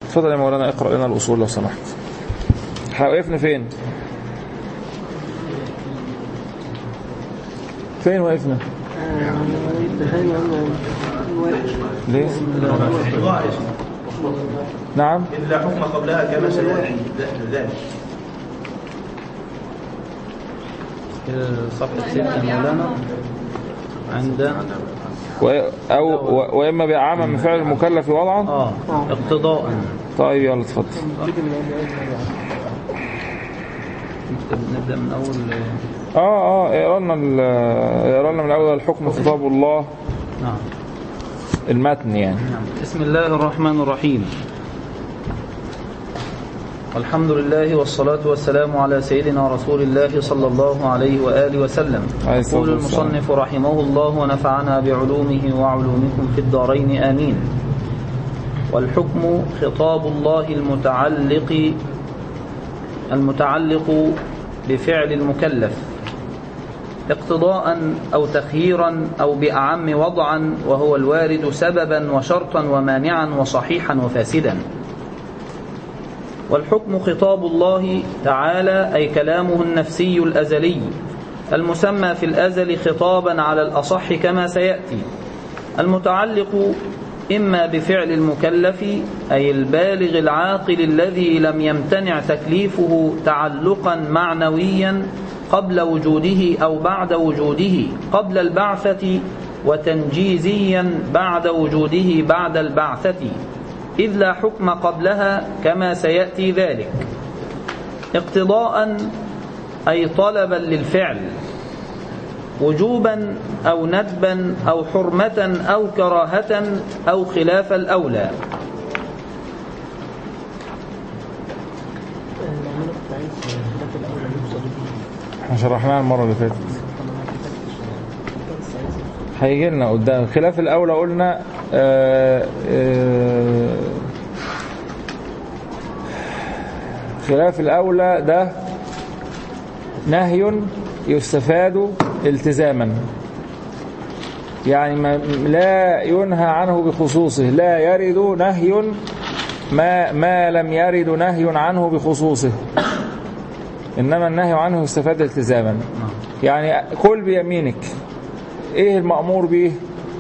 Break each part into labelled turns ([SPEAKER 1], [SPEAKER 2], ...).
[SPEAKER 1] اتفضل يا مولانا اقرأ لنا الأصول لو سمحت احنا وقفنا فين فين وقفنا ليه نعم
[SPEAKER 2] إذ لا حكم قبلها كما سيأتي ذلك
[SPEAKER 3] صفحة ستة مولانا عند
[SPEAKER 1] و... أو و... وإما بإعامة من فعل المكلف وضعا
[SPEAKER 3] اه اقتضاء
[SPEAKER 1] طيب يلا اتفضل
[SPEAKER 3] نبدأ من أول
[SPEAKER 1] اه اه اقرا لنا ال- اقرا لنا من اول الحكم خطاب الله
[SPEAKER 3] نعم
[SPEAKER 1] المتن يعني
[SPEAKER 3] نعم. بسم الله الرحمن الرحيم الحمد لله والصلاة والسلام على سيدنا رسول الله صلى الله عليه وآله وسلم
[SPEAKER 1] عليه الصلاة
[SPEAKER 3] يقول
[SPEAKER 1] والسلام.
[SPEAKER 3] المصنف رحمه الله ونفعنا بعلومه وعلومكم في الدارين آمين والحكم خطاب الله المتعلق المتعلق بفعل المكلف اقتضاء أو تخييرا أو بأعم وضعا وهو الوارد سببا وشرطا ومانعا وصحيحا وفاسدا والحكم خطاب الله تعالى أي كلامه النفسي الأزلي المسمى في الأزل خطابا على الأصح كما سيأتي المتعلق إما بفعل المكلف أي البالغ العاقل الذي لم يمتنع تكليفه تعلقا معنويا قبل وجوده أو بعد وجوده قبل البعثة وتنجيزيا بعد وجوده بعد البعثة إذ لا حكم قبلها كما سيأتي ذلك اقتضاء أي طلبا للفعل وجوبا أو ندبا أو حرمة أو كراهة أو خلاف الأولى
[SPEAKER 1] احنا شرحناها المرة اللي فاتت هيجي لنا قدام خلاف الأولى قلنا آه، آه، خلاف الأولى ده نهي يستفاد التزاما يعني ما لا ينهى عنه بخصوصه لا يرد نهي ما ما لم يرد نهي عنه بخصوصه إنما النهي عنه يستفاد التزاما يعني كل بيمينك ايه المأمور به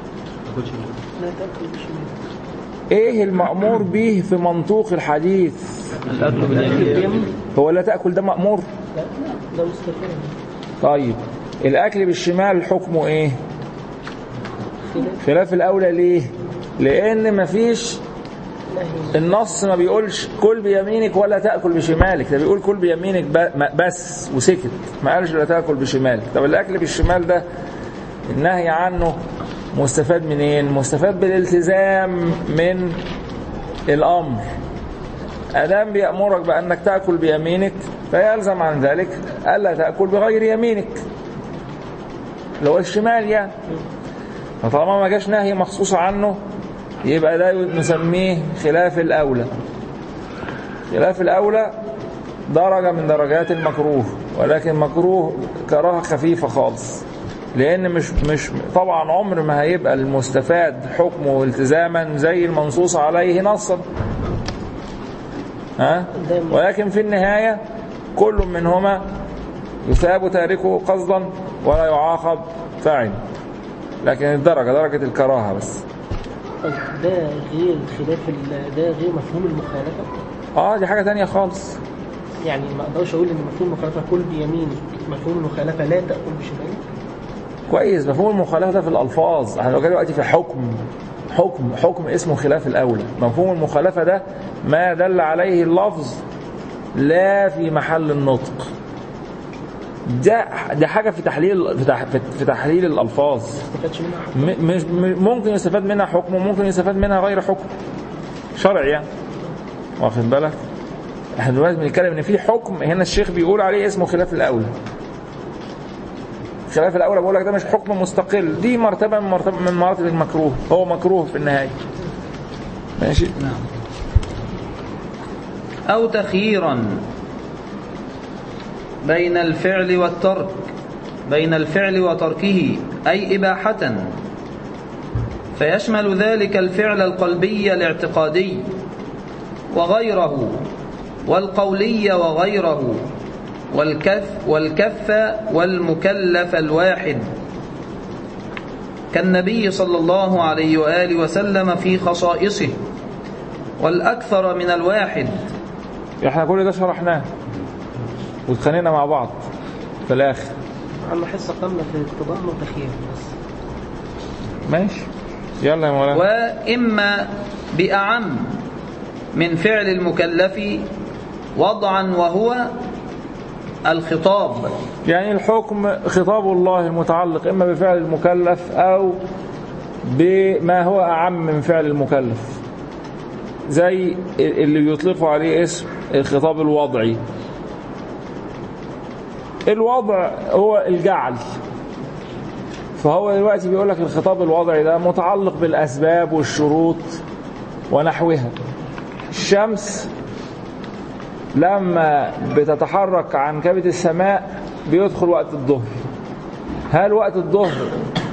[SPEAKER 1] ايه المأمور به في منطوق الحديث
[SPEAKER 3] الأكل باليمين
[SPEAKER 1] هو لا تأكل ده مأمور طيب الأكل بالشمال حكمه ايه خلاف الأولى ليه لأن مفيش النص ما بيقولش كل بيمينك ولا تأكل بشمالك ده بيقول كل بيمينك ب- ما- بس وسكت ما قالش لا تأكل بشمالك طب الأكل بالشمال ده النهي عنه مستفاد منين مستفاد بالالتزام من الأمر أدام بيأمرك بأنك تأكل بيمينك فيلزم عن ذلك ألا تأكل بغير يمينك لو الشمال يعني فطالما ما جاش نهي مخصوص عنه يبقى ده نسميه خلاف الأولى خلاف الأولى درجة من درجات المكروه ولكن مكروه كراهة خفيفة خالص لأن مش مش طبعا عمر ما هيبقى المستفاد حكمه التزاما زي المنصوص عليه نصا ها ولكن في النهاية كل منهما يثاب تاركه قصدا ولا يعاقب فاعل لكن الدرجة درجة الكراهة بس
[SPEAKER 4] طيب ده غير خلاف ال- ده غير مفهوم المخالفة
[SPEAKER 1] اه دي حاجة تانية خالص
[SPEAKER 4] يعني ما اقدرش اقول ان مفهوم المخالفة كل بيمينك مفهوم المخالفة لا تأكل بشمالك
[SPEAKER 1] كويس مفهوم المخالفة ده في الألفاظ احنا لو دلوقتي في حكم حكم حكم اسمه خلاف الأولى مفهوم المخالفة ده ما دل عليه اللفظ لا في محل النطق ده ده حاجة في تحليل في, تح في تحليل الألفاظ
[SPEAKER 4] ما استفادش منها حكم
[SPEAKER 1] م- مش م- ممكن يستفاد منها حكم وممكن يستفاد منها غير حكم شرعي يعني واخد بالك احنا دلوقتي بنتكلم ان في حكم هنا الشيخ بيقول عليه اسمه خلاف الاولى خلاف الاولى بقول لك ده مش حكم مستقل دي مرتبه من مرتبه من مراتب المكروه هو مكروه في النهايه ماشي
[SPEAKER 3] نعم أو تخييرا بين الفعل والترك بين الفعل وتركه أي إباحة فيشمل ذلك الفعل القلبي الاعتقادي وغيره والقولي وغيره والكف والكف والمكلف الواحد كالنبي صلى الله عليه وآله وسلم في خصائصه والأكثر من الواحد
[SPEAKER 1] احنا كل ده شرحناه واتخانقنا مع بعض في الاخر
[SPEAKER 4] عم حصة كاملة في التضامن وتخيير بس
[SPEAKER 1] ماشي يلا يا مولانا
[SPEAKER 3] وإما بأعم من فعل المكلف وضعا وهو الخطاب
[SPEAKER 1] يعني الحكم خطاب الله المتعلق إما بفعل المكلف أو بما هو أعم من فعل المكلف زي اللي يطلقوا عليه اسم الخطاب الوضعي الوضع هو الجعل فهو دلوقتي بيقول لك الخطاب الوضعي ده متعلق بالأسباب والشروط ونحوها الشمس لما بتتحرك عن كبد السماء بيدخل وقت الظهر هل وقت الظهر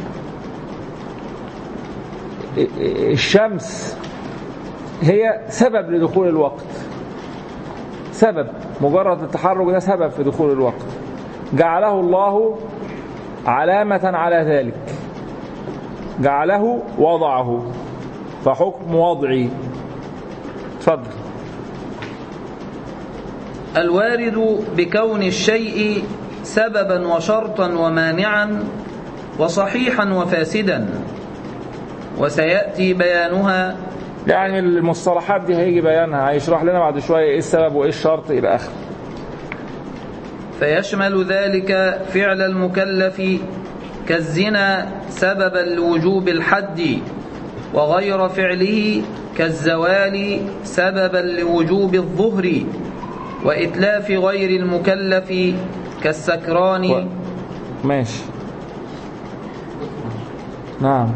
[SPEAKER 1] الشمس هي سبب لدخول الوقت سبب مجرد التحرك ده سبب في دخول الوقت جعله الله علامة على ذلك جعله وضعه فحكم وضعي تفضل
[SPEAKER 3] الوارد بكون الشيء سببا وشرطا ومانعا وصحيحا وفاسدا وسيأتي بيانها
[SPEAKER 1] يعني المصطلحات دي هيجي بيانها هيشرح لنا بعد شوية ايه السبب وايه الشرط الى اخره
[SPEAKER 3] فيشمل ذلك فعل المكلف كالزنا سببا لوجوب الحد وغير فعله كالزوال سببا لوجوب الظهر وإتلاف غير المكلف كالسكران
[SPEAKER 1] و... ماشي نعم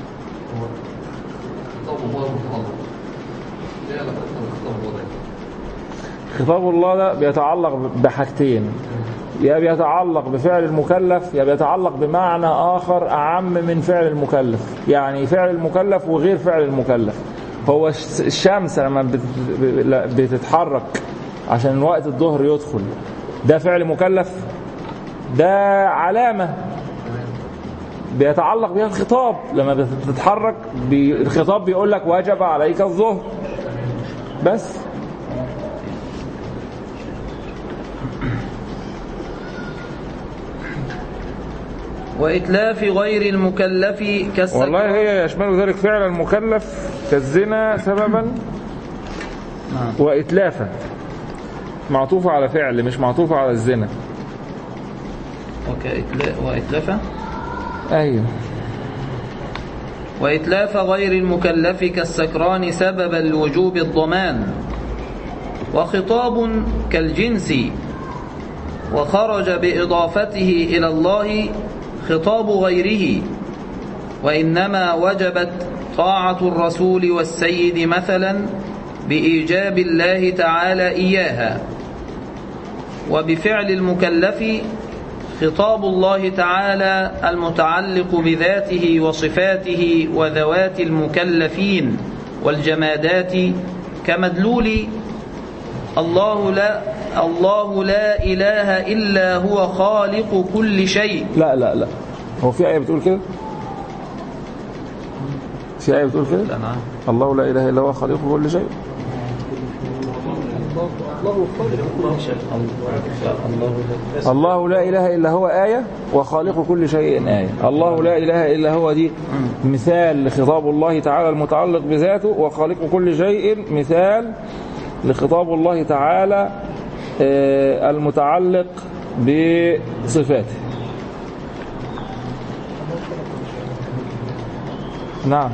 [SPEAKER 1] خطاب الله ده بيتعلق بحاجتين يا بيتعلق بفعل المكلف يا بيتعلق بمعنى آخر أعم من فعل المكلف يعني فعل المكلف وغير فعل المكلف هو الشمس لما بتتحرك عشان وقت الظهر يدخل ده فعل مكلف ده علامة بيتعلق بها الخطاب لما بتتحرك بي الخطاب بيقول لك وجب عليك الظهر بس
[SPEAKER 3] وإتلاف غير المكلف كالسكران
[SPEAKER 1] والله هي يشمل ذلك فعل المكلف كالزنا سببا وإتلافا معطوفة على فعل مش معطوفة على الزنا
[SPEAKER 3] وكإتلا- وإتلاف
[SPEAKER 1] أيوه
[SPEAKER 3] وإتلاف غير المكلف كالسكران سببا لوجوب الضمان وخطاب كالجنس وخرج بإضافته إلى الله خطاب غيره وإنما وجبت طاعة الرسول والسيد مثلا بإيجاب الله تعالى إياها وبفعل المكلف خطاب الله تعالى المتعلق بذاته وصفاته وذوات المكلفين والجمادات كمدلول الله لا الله لا إله إلا هو خالق كل شيء
[SPEAKER 1] لا لا لا هو في آية بتقول كده في آية بتقول كده
[SPEAKER 3] نعم
[SPEAKER 1] الله لا إله إلا هو خالق كل شيء
[SPEAKER 4] الله خالق كل شيء
[SPEAKER 1] الله لا إله إلا هو آية وخالق كل شيء آية الله لا إله إلا هو دي مثال لخطاب الله تعالى المتعلق بذاته وخالق كل شيء مثال لخطاب الله تعالى آه، المتعلق بصفاته نعم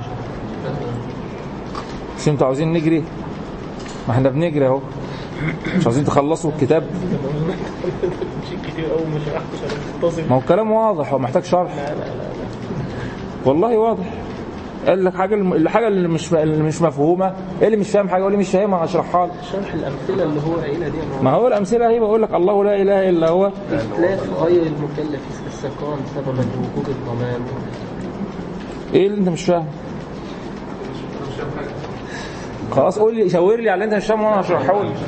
[SPEAKER 1] مش انتوا عاوزين نجري ما احنا بنجري اهو مش عاوزين تخلصوا الكتاب
[SPEAKER 4] مش كتير قوي ما شرحتش انا منتظم
[SPEAKER 1] ما هو الكلام واضح هو محتاج شرح والله واضح قال لك حاجه الحاجه اللي مش اللي مش مفهومه ايه اللي مش فاهم حاجه يقول لي مش فاهمها هشرحها لك
[SPEAKER 4] شرح الامثله اللي هو قايلها دي أنا
[SPEAKER 1] ما هو الامثله اهي بقول لك الله لا اله الا هو
[SPEAKER 4] إتلاف غير المكلف السكران سببا لوجوب الضمان
[SPEAKER 1] ايه اللي انت مش فاهم خلاص قول لي شاور لي على اللي انت مش فاهمه وانا هشرحه لك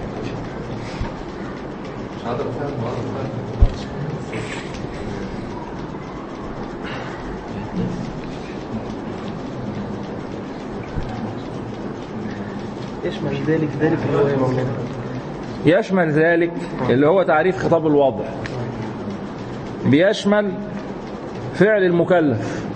[SPEAKER 4] يشمل ذلك ذلك اللي هو يا مولانا
[SPEAKER 1] يشمل ذلك اللي هو تعريف خطاب الوضع بيشمل فعل المكلف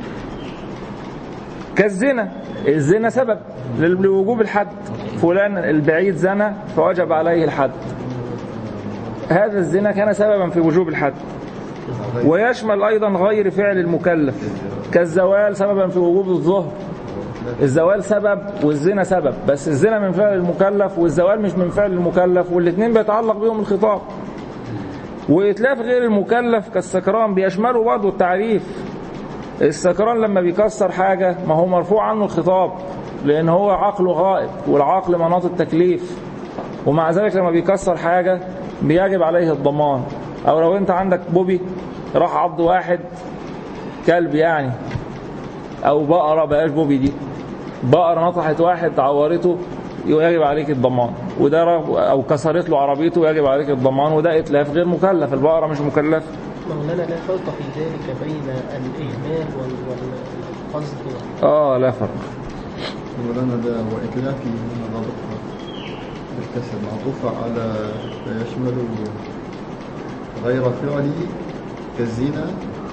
[SPEAKER 1] كالزنا الزنا سبب لوجوب الحد فلان البعيد زنى فوجب عليه الحد هذا الزنا كان سببا في وجوب الحد ويشمل أيضا غير فعل المكلف كالزوال سببا في وجوب الظهر الزوال سبب والزنا سبب بس الزنا من فعل المكلف والزوال مش من فعل المكلف والاثنين بيتعلق بهم الخطاب وإتلاف غير المكلف كالسكران بيشمله برضه التعريف السكران لما بيكسر حاجة ما هو مرفوع عنه الخطاب لأن هو عقله غائب والعقل مناط التكليف ومع ذلك لما بيكسر حاجة بيجب عليه الضمان أو لو أنت عندك بوبي راح عض واحد كلب يعني أو بقرة بقاش بوبي دي بقرة نطحت واحد عورته يجب عليك الضمان وده رغ- أو كسرت له عربيته يجب عليك الضمان وده إتلاف غير مكلف البقرة مش مكلفة
[SPEAKER 4] مولانا لا فرق في ذلك بين الإهمال وال- وال- والقصد
[SPEAKER 1] آه لا فرق
[SPEAKER 5] مولانا ده وإتلافي هنا ضابطها بالكسر معطوفة على يشمل غير فعله كالزنا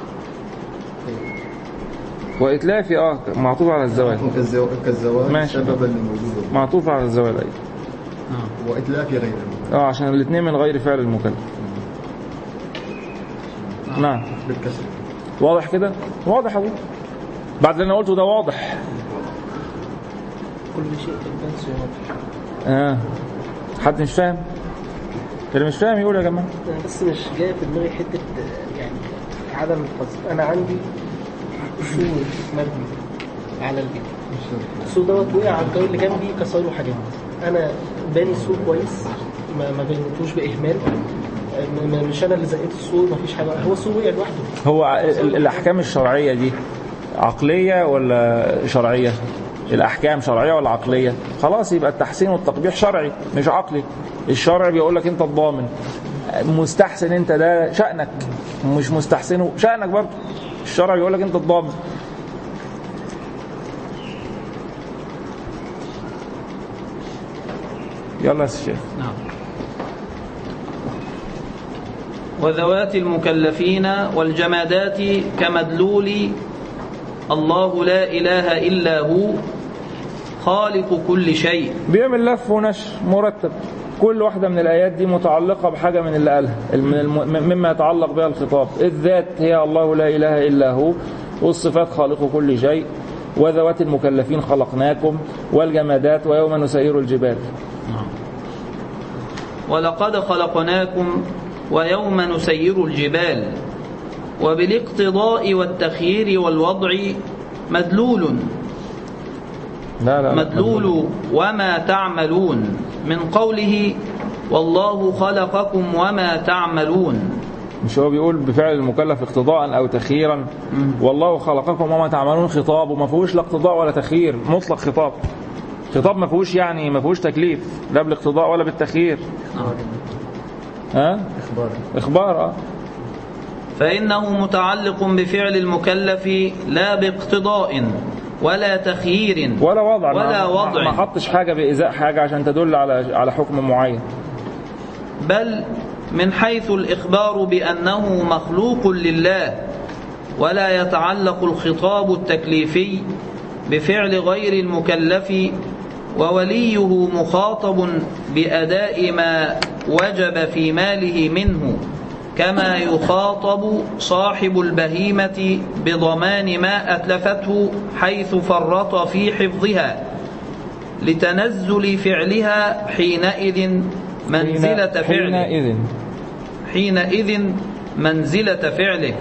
[SPEAKER 1] وإتلافي آه معطوف على الزوال
[SPEAKER 5] كالزو- كالزواج
[SPEAKER 1] ماشي.
[SPEAKER 5] سببا لوجود
[SPEAKER 1] معطوف على الزوال أيضا
[SPEAKER 5] وإتلاف غيره
[SPEAKER 1] اه عشان الاثنين من غير فعل المكلف نعم
[SPEAKER 5] بالكسر
[SPEAKER 1] واضح كده واضح اهو بعد اللي انا قلته ده واضح
[SPEAKER 4] كل شيء في البنس واضح
[SPEAKER 1] اه حد مش فاهم اللي مش فاهم يقول يا جماعه
[SPEAKER 4] أنا بس مش جاي في دماغي حتة آه، يعني عدم القصد أنا عندي سور مبني على البيت السور دوت وقع على الجو اللي جنبي كسر له حاجات أنا باني سور كويس ما ما بنيتوش بإهمال آه، م- م- مش أنا اللي زقيت السور ما فيش حاجة هو السور وقع لوحده
[SPEAKER 1] هو ع- ال- الاحكام الشرعيه دي عقليه ولا شرعيه الاحكام شرعيه ولا عقليه خلاص يبقى التحسين والتقبيح شرعي مش عقلي الشرع بيقول لك انت الضامن مستحسن انت ده شأنك مش مستحسنه شأنك برضه الشرع بيقول لك انت الضامن يلا يا شيخ
[SPEAKER 3] نعم وذوات المكلفين والجمادات كمدلول الله لا إله إلا هو خالق كل شيء
[SPEAKER 1] بيعمل لف ونشر مرتب كل واحدة من الآيات دي متعلقة بحاجة من اللي قالها من الم... مما يتعلق بها الخطاب الذات هي الله لا إله إلا هو والصفات خالق كل شيء وذوات المكلفين خلقناكم والجمادات ويوم نسير الجبال
[SPEAKER 3] ولقد خلقناكم ويوم نسير الجبال وبالاقتضاء والتخيير والوضع مدلول
[SPEAKER 1] لا لا, لا
[SPEAKER 3] مدلول وما تعملون من قوله والله خلقكم وما تعملون
[SPEAKER 1] مش هو بيقول بفعل المكلف اقتضاء أو تخييرا والله خلقكم وما تعملون خطاب وما فيهوش لا اقتضاء ولا تخيير مطلق خطاب خطاب ما فيهوش يعني ما فيهوش تكليف لا بالاقتضاء ولا بالتخيير ها
[SPEAKER 5] إخبار
[SPEAKER 1] اخبار اه
[SPEAKER 3] فإنه متعلق بفعل المكلف لا باقتضاء ولا تخيير
[SPEAKER 1] ولا وضع
[SPEAKER 3] ولا
[SPEAKER 1] ما-
[SPEAKER 3] وضع.
[SPEAKER 1] ما حطش حاجه بإزاء حاجه عشان تدل على على حكم معين
[SPEAKER 3] بل من حيث الإخبار بأنه مخلوق لله ولا يتعلق الخطاب التكليفي بفعل غير المكلف ووليه مخاطب بأداء ما وجب في ماله منه كما يخاطب صاحب البهيمة بضمان ما أتلفته حيث فرط في حفظها لتنزل فعلها حينئذ منزلة فعله
[SPEAKER 1] حينئذ
[SPEAKER 3] حينئذ منزلة فعله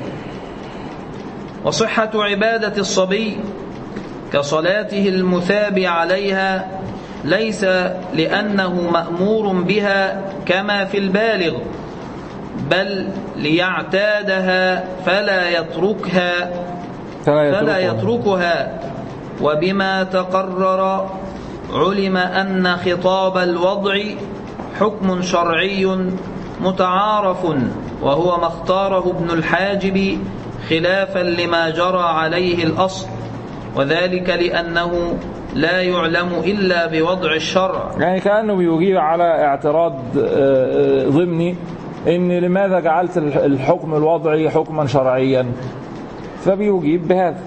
[SPEAKER 3] وصحة عبادة الصبي كصلاته المثاب عليها ليس لأنه مأمور بها كما في البالغ بل ليعتادها فلا يتركها
[SPEAKER 1] فلا
[SPEAKER 3] فلا
[SPEAKER 1] يتركه.
[SPEAKER 3] يتركها وبما تقرر علم أن خطاب الوضع حكم شرعي متعارف وهو ما اختاره ابن الحاجب خلافا لما جرى عليه الأصل وذلك لأنه لا يعلم إلا بوضع الشرع
[SPEAKER 1] يعني كأنه بيجيب على اعتراض آه، آه، ضمني ان لماذا جعلت الحكم الوضعي حكما شرعيا فبيجيب بهذا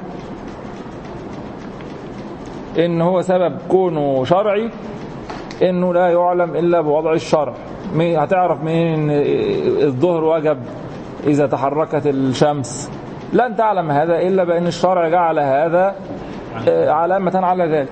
[SPEAKER 1] ان هو سبب كونه شرعي انه لا يعلم الا بوضع الشرع مين- هتعرف منين ان الظهر وجب اذا تحركت الشمس لن تعلم هذا الا بان الشرع جعل هذا آه، علامة على ذلك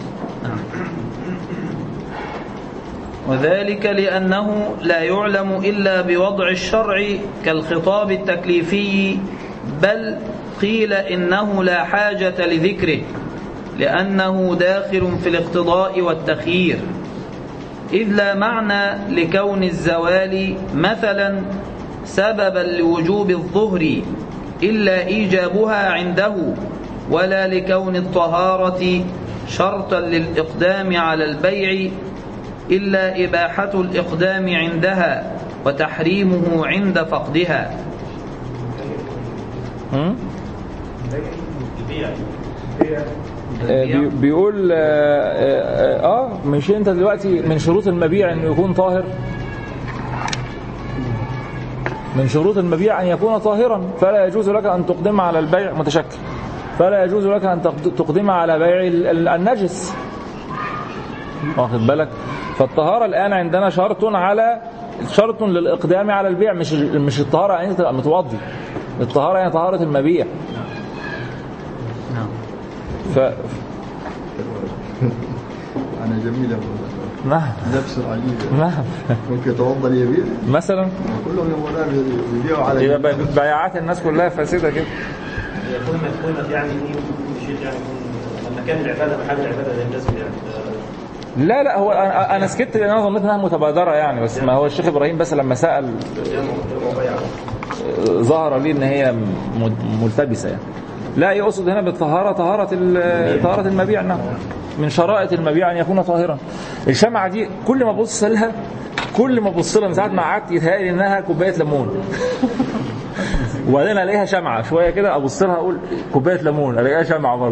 [SPEAKER 3] وذلك لأنه لا يعلم إلا بوضع الشرع كالخطاب التكليفي بل قيل إنه لا حاجة لذكره لأنه داخل في الاقتضاء والتخيير إذ لا معنى لكون الزوال مثلا سببا لوجوب الظهر إلا إيجابها عنده ولا لكون الطهارة شرطا للإقدام على البيع إلا إباحة الإقدام عندها وتحريمه عند فقدها
[SPEAKER 1] هم؟ آه، بي- بيقول آه, آه, اه مش انت دلوقتي من شروط المبيع انه يكون طاهر من شروط المبيع ان يكون طاهرا فلا يجوز لك ان تقدم على البيع متشكل فلا يجوز لك ان تقد- تقدم على بيع ال- ال- النجس واخد بالك فالطهارة الآن عندنا شرط على شرط للإقدام على البيع مش مش الطهارة يعني تبقى متوضي الطهارة يعني طهارة المبيع ف...
[SPEAKER 5] أنا جميل يا أبو
[SPEAKER 1] نعم
[SPEAKER 5] نفسه عجيب
[SPEAKER 1] نعم
[SPEAKER 5] ممكن يتوضا ليبيع
[SPEAKER 1] مثلا
[SPEAKER 5] كلهم يوم الآن يبيعوا على
[SPEAKER 1] يبقى بي- بياعات الناس كلها فاسدة كده
[SPEAKER 2] يكون مفهومة يعني ايه كل شيء يعني يكون مكان العبادة محل العبادة زي الناس يعني
[SPEAKER 1] لا لا هو انا أنا سكت لان انا ظنيت انها متبادره يعني بس ما هو الشيخ ابراهيم بس لما سال ظهر لي ان هي م- ملتبسه يعني لا يقصد هنا بالطهاره طهاره ال- طهاره المبيع نعم من شرائط المبيع ان يكون طاهرا الشمعه دي كل ما ابص لها كل ما ابص لها من ساعه ما قعدت يتهيألي انها كوبايه ليمون وبعدين الاقيها شمعه شويه كده ابص لها اقول كوبايه ليمون الاقيها شمعه برضه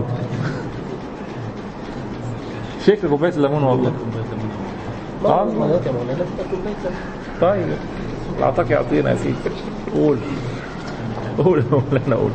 [SPEAKER 1] شكل كوبايه الليمون والله
[SPEAKER 4] بعض
[SPEAKER 1] آه.
[SPEAKER 4] المرات يا مولانا بتبقى كوبايه لبن.
[SPEAKER 1] طيب اعطاك يعطينا يا سيدي قول قول يا مولانا قول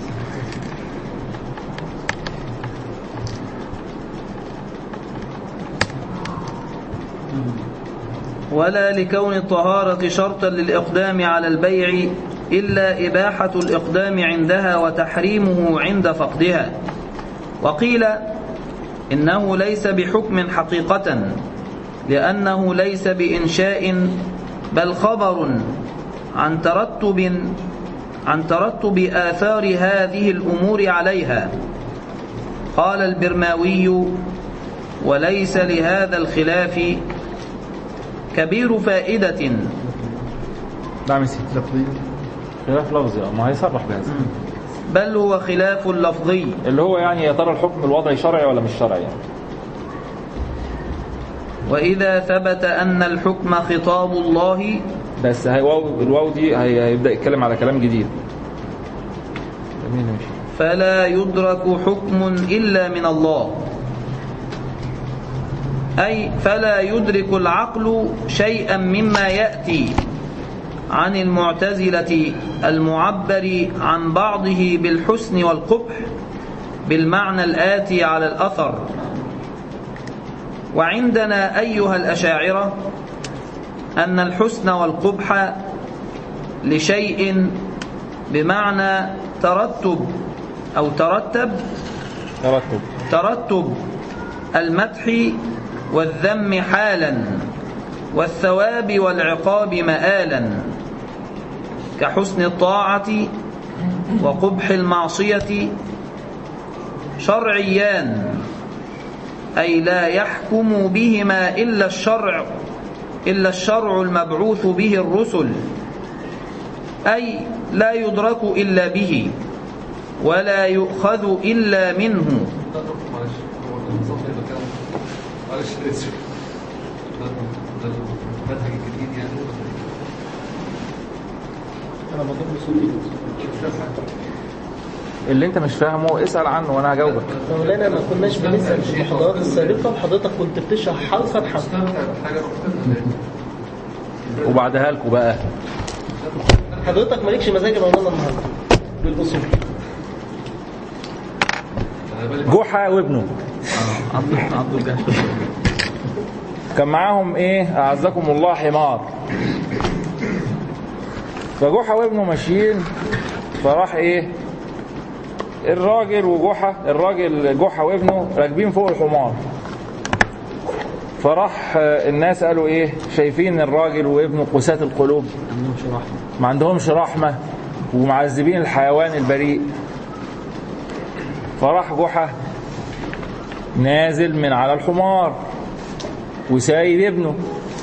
[SPEAKER 3] ولا لكون الطهارة شرطا للإقدام على البيع إلا إباحة الإقدام عندها وتحريمه عند فقدها وقيل إنه ليس بحكم حقيقة لأنه ليس بإنشاء بل خبر عن ترتب عن ترتب آثار هذه الأمور عليها قال البرماوي وليس لهذا الخلاف كبير فائدة
[SPEAKER 1] نعم يا سيدي
[SPEAKER 5] لفظي
[SPEAKER 1] خلاف لفظي آه، ما هيصرح بهذا
[SPEAKER 3] بل هو خلاف لفظي
[SPEAKER 1] اللي هو يعني يا ترى الحكم الوضعي شرعي ولا مش شرعي يعني.
[SPEAKER 3] وإذا ثبت أن الحكم خطاب الله
[SPEAKER 1] بس هي واو الواو دي هي- هيبدا يتكلم على كلام جديد جميل ماشي
[SPEAKER 3] فلا يدرك حكم إلا من الله أي فلا يدرك العقل شيئا مما يأتي عن المعتزلة المعبر عن بعضه بالحسن والقبح بالمعنى الآتي على الأثر وعندنا أيها الأشاعرة أن الحسن والقبح لشيء بمعنى ترتب أو ترتب
[SPEAKER 1] ترتب
[SPEAKER 3] ترتب المدح والذم حالا والثواب والعقاب مآلا كحسن الطاعة وقبح المعصية شرعيان أي لا يحكم بهما إلا الشرع إلا الشرع المبعوث به الرسل أي لا يدرك إلا به ولا يؤخذ إلا منه
[SPEAKER 6] معلش أنا آسف. ده ده المنهج الجديد يعني
[SPEAKER 4] انا بضم صوتي
[SPEAKER 1] اللي انت مش فاهمه اسال عنه وانا هجاوبك
[SPEAKER 4] مولانا ما كناش بنسال في المحاضرات السابقه وحضرتك كنت بتشرح حرفا حرفا
[SPEAKER 6] استمتع بحاجة مختلفة
[SPEAKER 1] وبعدها لكم بقى
[SPEAKER 4] حضرتك مالكش مزاج يا مولانا النهارده بالاصول
[SPEAKER 6] أنا بالي
[SPEAKER 1] جحا وابنه
[SPEAKER 3] عبد عبد الجهل
[SPEAKER 1] كان معاهم ايه اعزكم الله حمار فجحا وابنه ماشيين فراح ايه الراجل وجحا الراجل جحا وابنه راكبين فوق الحمار فراح آه، الناس قالوا ايه شايفين الراجل وابنه قساة القلوب
[SPEAKER 3] عندهم شرح
[SPEAKER 1] ما عندهمش رحمة ومعذبين الحيوان البريء فراح جحا نازل من على الحمار وسايب ابنه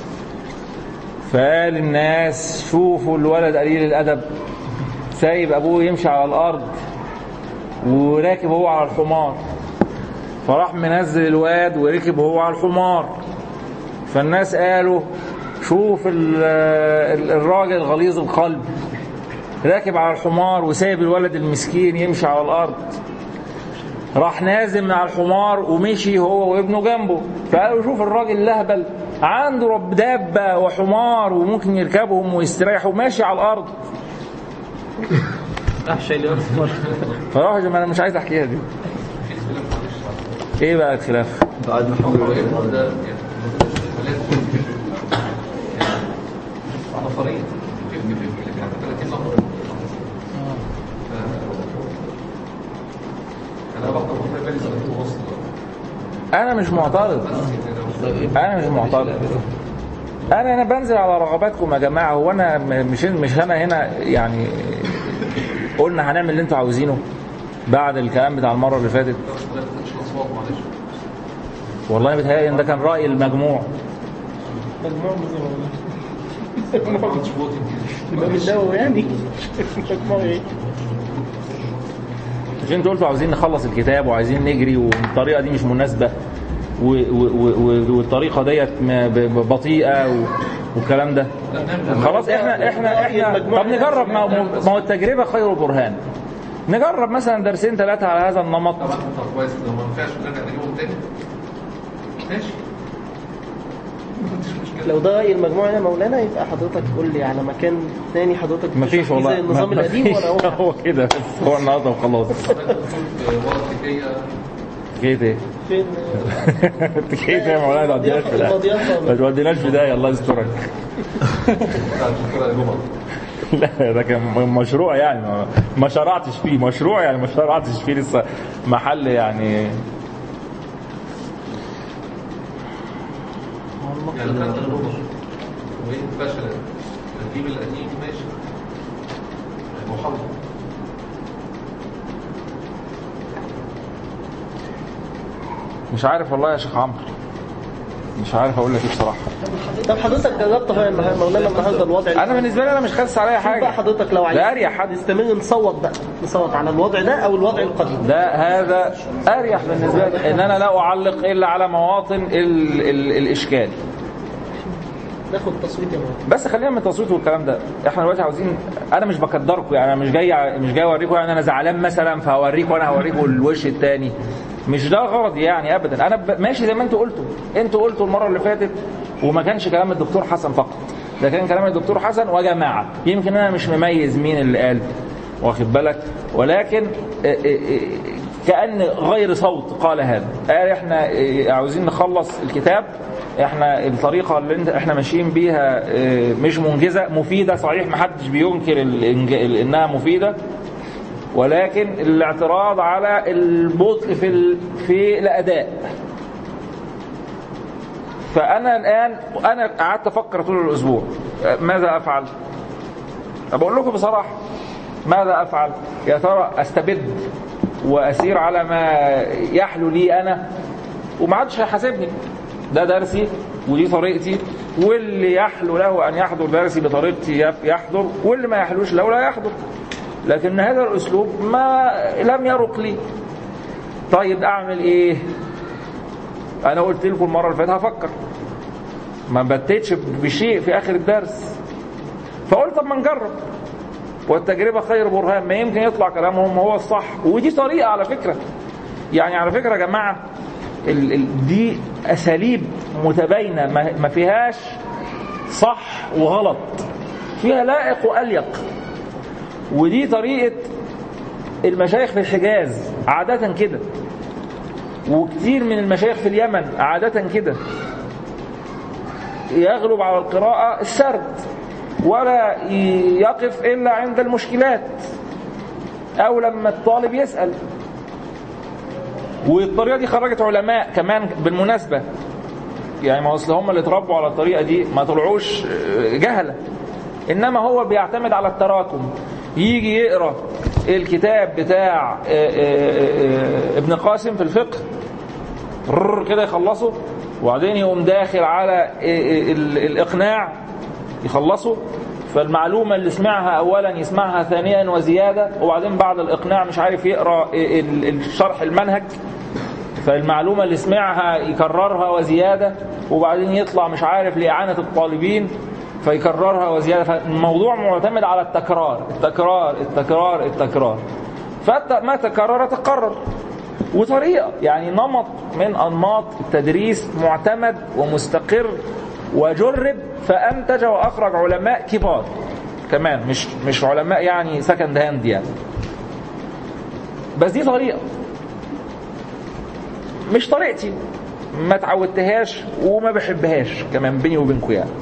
[SPEAKER 1] فقال الناس شوفوا الولد قليل الأدب سايب أبوه يمشي على الأرض وراكب هو على الحمار فراح منزل الواد وركب هو على الحمار فالناس قالوا شوف ال- ال- الراجل غليظ القلب راكب على الحمار وسايب الولد المسكين يمشي على الأرض راح نازل من على الحمار ومشي هو وابنه جنبه فقالوا شوف الراجل لهبل عنده رب دابة وحمار وممكن يركبهم ويستريحوا ماشي على الأرض
[SPEAKER 3] احشى اليوم مرة
[SPEAKER 1] فراح يا جماعة أنا مش عايز أحكيها دي إيه بقى الخلاف؟
[SPEAKER 5] بعد محمد
[SPEAKER 6] ده يعني على طريق ابن ابن اللي كان 30 نهر انا بقى والله بالي سنتين ونص
[SPEAKER 1] أنا مش معترض انا مش معترض انا انا بنزل على رغباتكم يا جماعه هو انا م- مش مش انا هنا يعني قلنا هنعمل اللي انتوا عاوزينه بعد الكلام بتاع المره اللي فاتت
[SPEAKER 6] ما خدتش الاصوات معلش
[SPEAKER 1] والله بيتهيألي ان ده كان راي المجموع
[SPEAKER 4] مجموع من زي ما
[SPEAKER 6] ما خدتش فوتنج
[SPEAKER 4] الإمام النووي يعني مجموع ايه؟
[SPEAKER 1] مش انتوا قلتوا عاوزين نخلص الكتاب وعايزين نجري والطريقه دي مش مناسبه و- و- و- والطريقه ديت م- ب- بطيئه و- والكلام ده خلاص احنا احنا احنا طب نجرب ما هو ما هو التجربه خير برهان نجرب مثلا درسين ثلاثه على هذا النمط
[SPEAKER 6] طب كويس لو ما ينفعش ان انا اجيبهم تاني ماشي ما عنديش مشكله
[SPEAKER 4] لو ده رأي المجموعة يا مولانا يبقى حضرتك قول لي على مكان تاني حضرتك
[SPEAKER 1] مفيش
[SPEAKER 4] بتشرح فيه
[SPEAKER 1] والله
[SPEAKER 4] زي النظام
[SPEAKER 1] ما-
[SPEAKER 4] القديم
[SPEAKER 1] مفيش.
[SPEAKER 4] ولا هو
[SPEAKER 1] هو كده بس هو النهارده وخلاص
[SPEAKER 6] ورا التكيه
[SPEAKER 1] كده ايه؟
[SPEAKER 4] فين
[SPEAKER 1] كده يا مولانا ما توديناش في ده ما توديناش في ده الله يسترك
[SPEAKER 6] بتاع الدكتوره يا جمعه
[SPEAKER 1] لا ده كان مشروع يعني ما- ما شرعتش فيه مشروع يعني ما شرعتش فيه لسه محل يعني
[SPEAKER 6] يعني خدت الربع وين فشلت هتجيب القديم ماشي محافظه
[SPEAKER 1] مش عارف والله يا شيخ عمرو مش عارف اقول لك ايه بصراحه
[SPEAKER 4] طب حضرتك جربت هو النهارده مولانا النهارده الوضع
[SPEAKER 1] انا بالنسبه لي انا مش خالص عليا
[SPEAKER 4] شوف بقى
[SPEAKER 1] حاجه
[SPEAKER 4] حضرتك لو عايز
[SPEAKER 1] ده اريح حد
[SPEAKER 4] نستمر نصوت بقى نصوت على الوضع ده او الوضع القديم
[SPEAKER 1] ده هذا اريح بالنسبه لي ان انا لا اعلق الا على مواطن ال ال الاشكال
[SPEAKER 4] ناخد تصويت يا مولانا
[SPEAKER 1] بس خلينا من التصويت والكلام ده احنا دلوقتي عاوزين انا مش بقدركم يعني انا مش جاي مش جاي اوريكم يعني انا زعلان مثلا فهوريكم انا هوريكم الوش التاني مش ده غرضي يعني ابدا انا ب- ماشي زي ما انتوا قلتوا انتوا قلتوا المره اللي فاتت وما كانش كلام الدكتور حسن فقط ده كان كلام الدكتور حسن وجماعه يمكن انا مش مميز مين اللي قال واخد بالك ولكن اه، اه، اه، كأن غير صوت قال هذا قال احنا اه، عاوزين نخلص الكتاب احنا الطريقة اللي انت احنا ماشيين بيها اه، مش منجزة مفيدة صحيح محدش بينكر الإنج- انها مفيدة ولكن الاعتراض على البطء في ال- في الاداء فانا الان انا قعدت افكر طول الاسبوع اه، ماذا افعل بقول لكم بصراحه ماذا افعل يا ترى استبد واسير على ما يحلو لي انا وما عادش هيحاسبني ده درسي ودي طريقتي واللي يحلو له ان يحضر درسي بطريقتي يف- يحضر واللي ما يحلوش له لا يحضر لكن هذا الاسلوب ما لم يرق لي طيب اعمل ايه انا قلت لكم المره اللي فاتت هفكر ما بتتش بشيء في اخر الدرس فقلت طب ما نجرب والتجربه خير برهان ما يمكن يطلع كلامهم هو الصح ودي طريقه على فكره يعني على فكره يا جماعه ال ال دي اساليب متباينه ما ما فيهاش صح وغلط فيها لائق واليق ودي طريقه المشايخ في الحجاز عاده كده وكثير من المشايخ في اليمن عاده كده يغلب على القراءه السرد ولا يقف الا عند المشكلات او لما الطالب يسال والطريقه دي خرجت علماء كمان بالمناسبه يعني ما اصل هم اللي اتربوا على الطريقه دي ما طلعوش جهله انما هو بيعتمد على التراكم يجي يقرا الكتاب بتاع ابن قاسم في الفقه رر كده يخلصه وبعدين يقوم داخل على الاقناع يخلصه فالمعلومة اللي سمعها أولا يسمعها ثانيا وزيادة وبعدين بعد الإقناع مش عارف يقرأ الشرح المنهج فالمعلومة اللي سمعها يكررها وزيادة وبعدين يطلع مش عارف لإعانة الطالبين فيكررها وزيادة فالموضوع معتمد على التكرار التكرار التكرار التكرار فما تكرر تقرر وطريقة يعني نمط من أنماط التدريس معتمد ومستقر وجرب فأنتج وأخرج علماء كبار كمان مش مش علماء يعني سكند هاند يعني بس دي طريقة مش طريقتي ما تعودتهاش وما بحبهاش كمان بيني وبينكم يعني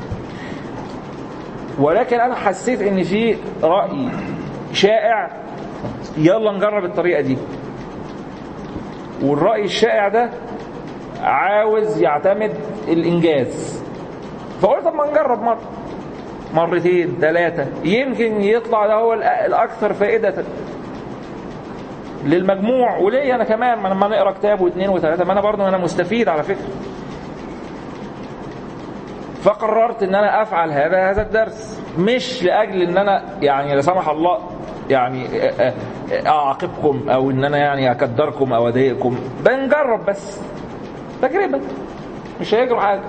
[SPEAKER 1] ولكن انا حسيت ان في راي شائع يلا نجرب الطريقه دي والراي الشائع ده عاوز يعتمد الانجاز فقلت طب ما نجرب مره مرتين ثلاثه يمكن يطلع ده هو الاكثر فائده للمجموع وليا انا كمان ما لما نقرا كتاب واثنين وثلاثه ما انا برضه انا مستفيد على فكره فقررت ان انا افعل هذا هذا الدرس مش لاجل ان انا يعني لا سمح الله يعني اعاقبكم او ان انا يعني اكدركم او اضايقكم بنجرب بس تجربه مش هيجروا حاجه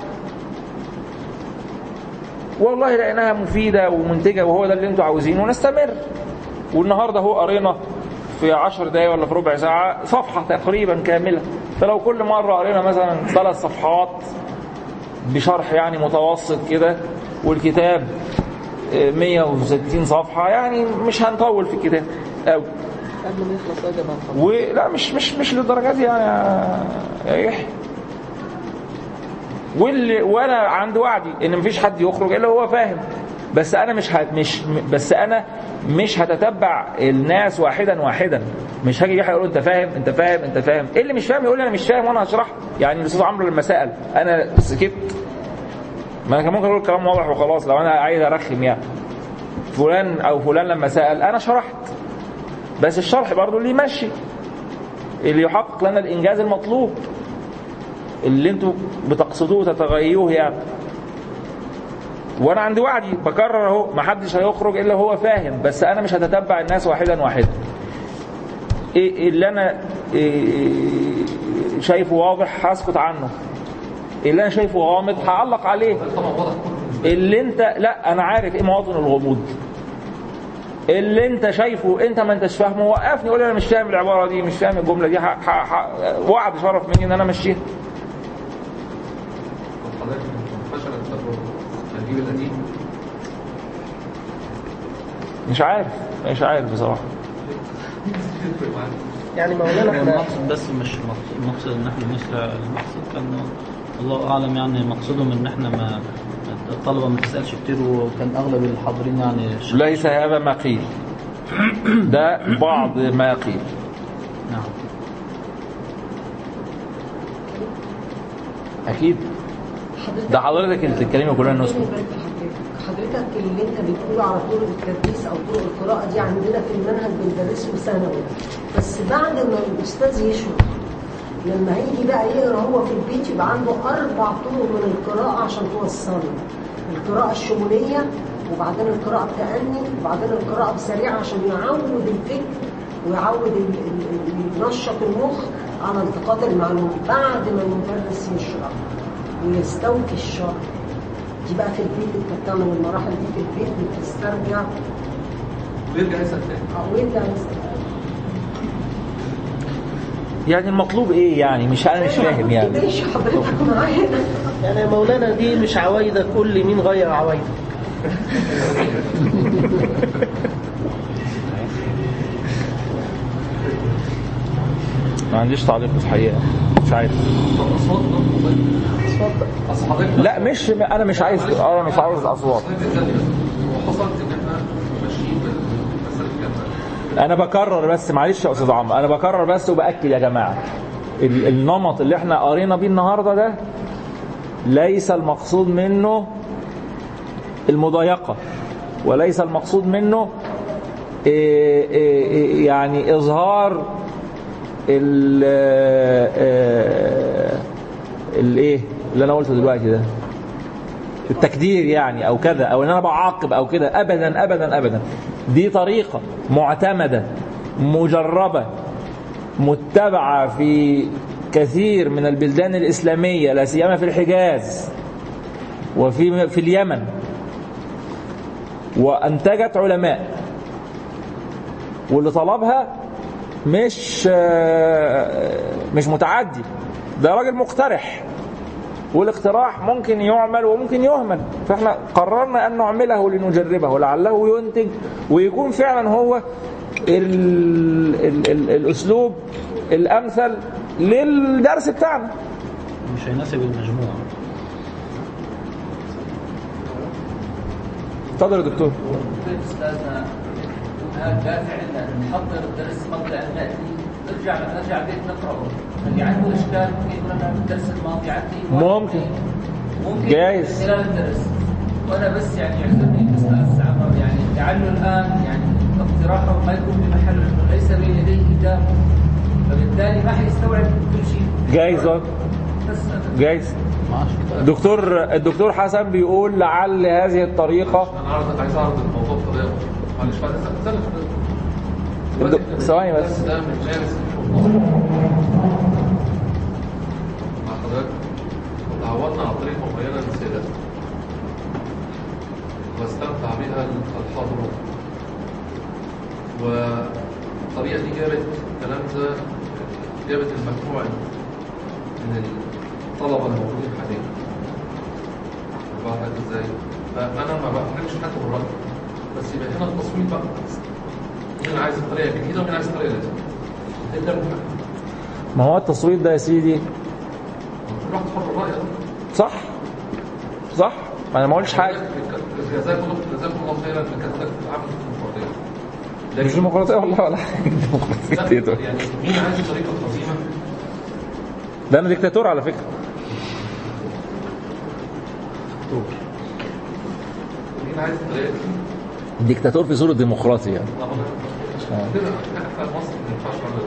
[SPEAKER 1] والله لقيناها مفيده ومنتجه وهو ده اللي انتوا عاوزينه ونستمر والنهارده هو قرينا في عشر دقايق ولا في ربع ساعة صفحة تقريبا كاملة فلو كل مرة قرينا مثلا ثلاث صفحات بشرح يعني متوسط كده والكتاب 160 صفحة يعني مش هنطول في الكتاب قوي
[SPEAKER 4] قبل ما يخلص يا جماعه
[SPEAKER 1] ولا مش مش مش للدرجة دي يعني يا يحيى واللي وانا عند وعدي ان مفيش حد يخرج الا هو فاهم بس انا مش هت مش بس انا مش هتتبع الناس واحدا واحدا مش هاجي يحيى يقول انت فاهم انت فاهم انت فاهم ايه اللي مش فاهم يقول لي انا مش فاهم وانا هشرح يعني الاستاذ عمرو لما سال انا سكت ما انا كان ممكن اقول كلام واضح وخلاص لو انا عايز ارخم يعني فلان او فلان لما سال انا شرحت بس الشرح برضه اللي يمشي اللي يحقق لنا الانجاز المطلوب اللي انتوا بتقصدوه تتغيروه يعني وانا عندي وعدي بكرر اهو ما حدش هيخرج الا هو فاهم بس انا مش هتتبع الناس واحدا واحدا إيه اللي انا إيه شايفه واضح هسكت عنه اللي انا شايفه غامض هعلق عليه اللي انت لا انا عارف ايه مواطن الغموض اللي انت شايفه انت ما انتش فاهمه وقفني قول لي انا مش فاهم العباره دي مش فاهم الجمله دي ح... ح... ح... وعد شرف مني ان انا امشيها
[SPEAKER 6] حضرتك فشلت التجربه هتجيب القديم
[SPEAKER 1] مش عارف مش عارف بصراحه
[SPEAKER 4] يعني مولانا احنا
[SPEAKER 7] المقصد بس مش مقصد, المقصد ان احنا نسرع المقصد كان الله اعلم يعني مقصودهم ان احنا ما الطلبه ما تسالش كتير وكان اغلب الحاضرين يعني ش-
[SPEAKER 1] ليس هذا ما قيل ده بعض ما قيل
[SPEAKER 7] نعم
[SPEAKER 1] اكيد ده حضرتك اللي بتتكلمي وكلنا نسكت
[SPEAKER 8] حضرتك اللي انت بتقوله على طرق التدريس او طرق القراءه دي عندنا في المنهج بندرسه ثانوي بس بعد ما الاستاذ يشرح لما هيجي بقى يقرا هو في البيت يبقى عنده اربع طرق من القراءه عشان توصله القراءه الشموليه وبعدين القراءه التأني وبعدين القراءه بسريعه عشان يعود الفكر ويعود ال- ال- ال- ينشط المخ على التقاط المعلومة بعد ما المدرس يشرح ويستوفي الشرح دي بقى في البيت انت بتعمل المراحل دي في البيت بتسترجع
[SPEAKER 6] بيرجع يسال تاني
[SPEAKER 8] او يرجع يسترجع
[SPEAKER 1] يعني المطلوب ايه يعني مش انا مش فاهم يعني
[SPEAKER 8] ليش حضرتك معايا
[SPEAKER 4] يعني يا مولانا دي مش عوايدك قول لي مين غير عوايدك
[SPEAKER 1] ما عنديش تعليق الحقيقه مش عارف
[SPEAKER 6] طب اصوات برضه طيب
[SPEAKER 4] اتفضل
[SPEAKER 6] اصل حضرتك
[SPEAKER 1] لا مش انا مش عايز انا مش عاوز الاصوات
[SPEAKER 6] حضرتك استني بس هو حصلت ان احنا ماشيين بالمسألة الجامعة
[SPEAKER 1] انا بكرر بس معلش يا استاذ عمرو انا بكرر بس وباكد يا جماعه ال- النمط اللي احنا قرينا بيه النهارده ده ليس المقصود منه المضايقه وليس المقصود منه إيه إيه إيه يعني اظهار ال الايه اللي انا قلته دلوقتي ده التكدير يعني او كذا او ان انا بعاقب او كده ابدا ابدا ابدا دي طريقه معتمده مجربه متبعه في كثير من البلدان الاسلاميه لا سيما في الحجاز وفي في اليمن وانتجت علماء واللي طلبها مش مش متعدي ده راجل مقترح والاقتراح ممكن يعمل وممكن يهمل فاحنا قررنا ان نعمله لنجربه لعله ينتج ويكون فعلا هو ال ال ال الاسلوب الامثل للدرس بتاعنا
[SPEAKER 7] مش هيناسب المجموع
[SPEAKER 1] اتفضل يا دكتور
[SPEAKER 9] استاذنا هذا دافع ان نحضر الدرس قبل ان ناتي نرجع نرجع البيت نقراه اللي عنده اشكال ممكن يقول انا الدرس الماضي عندي
[SPEAKER 1] ممكن.
[SPEAKER 9] ممكن
[SPEAKER 1] جايز.
[SPEAKER 9] خلال الدرس وانا بس يعني يعذرني الاستاذ عمر يعني لعله الان يعني اقتراحه ما يكون بمحل لانه ليس بين يديه كتاب فبالتالي ما حيستوعب كل شيء
[SPEAKER 1] جايز اه
[SPEAKER 9] بس
[SPEAKER 1] جايز
[SPEAKER 7] ما عادش كده.
[SPEAKER 1] دكتور الدكتور حسن بيقول لعل هذه الطريقه
[SPEAKER 6] انا عاوز عايز اعرض الموضوع بطريقه معلش بعد اذنك استنى حضرتك.
[SPEAKER 1] الد-
[SPEAKER 6] دلوقتي إحنا
[SPEAKER 1] ثواني بس.
[SPEAKER 6] الدرس ده من مارس 2012 مع حضرتك تعودنا على طريقه معينه للسيدات واستمتع بها الحاضرون والطريقه دي جابت تلامذه جابت المجموع من الطلبه الموجودين حاليا بعرف ازاي فانا ما بحرمش حد من الراي بس يبقى هنا التصويت بقى مين عايز الطريقه الجديده ومين عايز الطريقه القديمه ده المهم
[SPEAKER 1] ما هو التصويت ده يا سيدي
[SPEAKER 6] كل واحد حر الراي
[SPEAKER 1] صح صح ما انا ما قلتش حاجه
[SPEAKER 6] جزاكم الله جزاكم الله خيرا انك حضرتك بتتعامل في الديمقراطيه
[SPEAKER 1] مش ديمقراطيه والله ولا حاجه ديمقراطيه إيه ده؟
[SPEAKER 6] يعني مين عايز الطريقه القديمه
[SPEAKER 1] ده انا ديكتاتور على فكره
[SPEAKER 6] مين عايز الطريقه القديمه
[SPEAKER 1] ديكتاتور في صوره ديمقراطي يعني
[SPEAKER 6] لا والله كده احنا في مصر ما ينفعش نعمل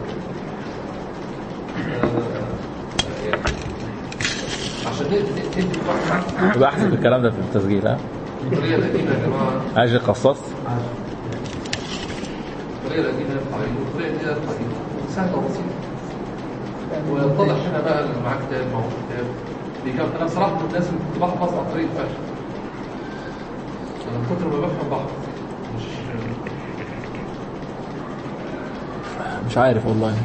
[SPEAKER 6] كده. آه، يعني عشان ندي ندي الواحد
[SPEAKER 1] يبقى احسب الكلام ده في التسجيل ها
[SPEAKER 6] الطريقه القديمه يا جماعه
[SPEAKER 1] عايز قصاص
[SPEAKER 6] الطريقه القديمه ينفع ايه والطريقه الجديده ينفع ايه سهله وبسيطه ويتضح هنا بقى اللي معاه كتاب معهوش كتاب بيكمل انا بصراحه من الناس اللي كنت بحفظ عن طريق الفشل انا من كتر ما بفهم بحفظ مش
[SPEAKER 1] مش عارف والله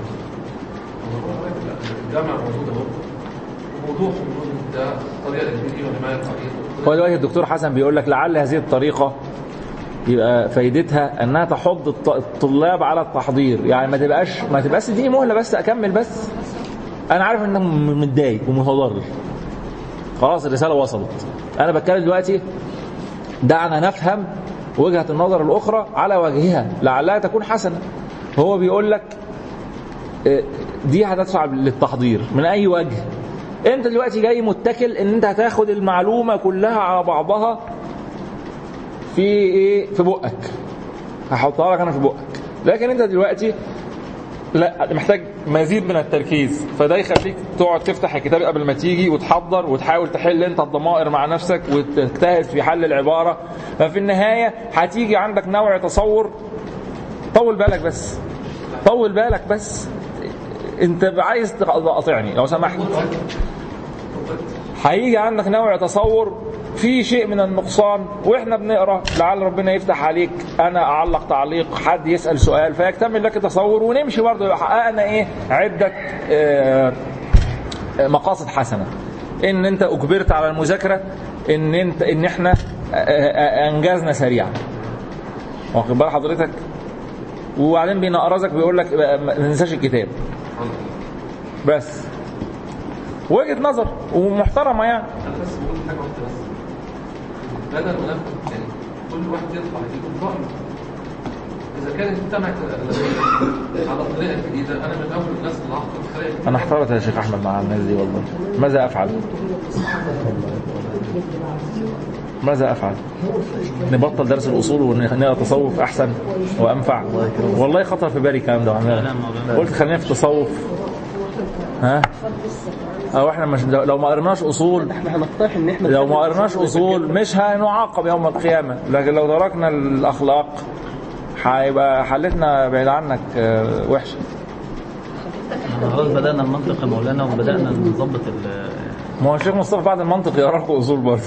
[SPEAKER 6] الجامعه موجوده اهو وموضوع في الموضوع ده الطريقه الجديده ولا ما ينفع ايه
[SPEAKER 1] هو دلوقتي الدكتور حسن بيقول لك لعل هذه الطريقه يبقى فايدتها انها تحض الط- الطلاب على التحضير يعني ما تبقاش ما تبقاش تديني مهله بس اكمل بس انا عارف ان انا م- متضايق ومتضرر خلاص الرساله وصلت انا بتكلم دلوقتي دعنا نفهم وجهه النظر الاخرى على وجهها لعلها تكون حسنه هو بيقول لك آه، دي هتدفع للتحضير من اي وجه انت دلوقتي جاي متكل ان انت هتاخد المعلومه كلها على بعضها في ايه في بقك هحطها لك انا في بقك لكن انت دلوقتي لا محتاج مزيد من التركيز فده يخليك تقعد تفتح الكتاب قبل ما تيجي وتحضر وتحاول تحل انت الضمائر مع نفسك وتجتهد في حل العباره ففي النهايه هتيجي عندك نوع تصور طول بالك بس طول بالك بس انت عايز تقاطعني لو سمحت هيجي عندك نوع تصور في شيء من النقصان واحنا بنقرا لعل ربنا يفتح عليك انا اعلق تعليق حد يسال سؤال فيكتمل لك تصور ونمشي برضه يبقى حققنا ايه عده آه، مقاصد حسنه ان انت اجبرت على المذاكره ان انت ان احنا آه، آه، انجزنا سريعا واخد بال حضرتك وبعدين بينقرزك بيقول لك بقى ما تنساش الكتاب بس وجهه نظر ومحترمه يعني
[SPEAKER 6] انا بس بقول حاجه واحده بس بدل ما ناخد يعني كل واحد يطلع يقول رايه اذا كان المجتمع على الطريقه الجديده انا من اول الناس اللي هحط الطريقه الجديده
[SPEAKER 1] انا احترت يا شيخ احمد مع الناس دي والله ماذا افعل ماذا افعل نبطل درس الاصول ونقرا تصوف احسن وانفع والله خطر في بالي الكلام ده وعمال. قلت خلينا في التصوف ها او احنا مش لو ما قرناش اصول
[SPEAKER 4] احنا هنقترح ان احنا
[SPEAKER 1] لو ما قرناش اصول مش هنعاقب يوم القيامه لكن لو تركنا الاخلاق هيبقى حالتنا بعيد عنك آه، وحشه
[SPEAKER 7] احنا خلاص بدأنا المنطق يا مولانا وبدأنا نظبط ال
[SPEAKER 1] ما هو الشيخ مصطفى بعد المنطق يقرا لكم اصول برضه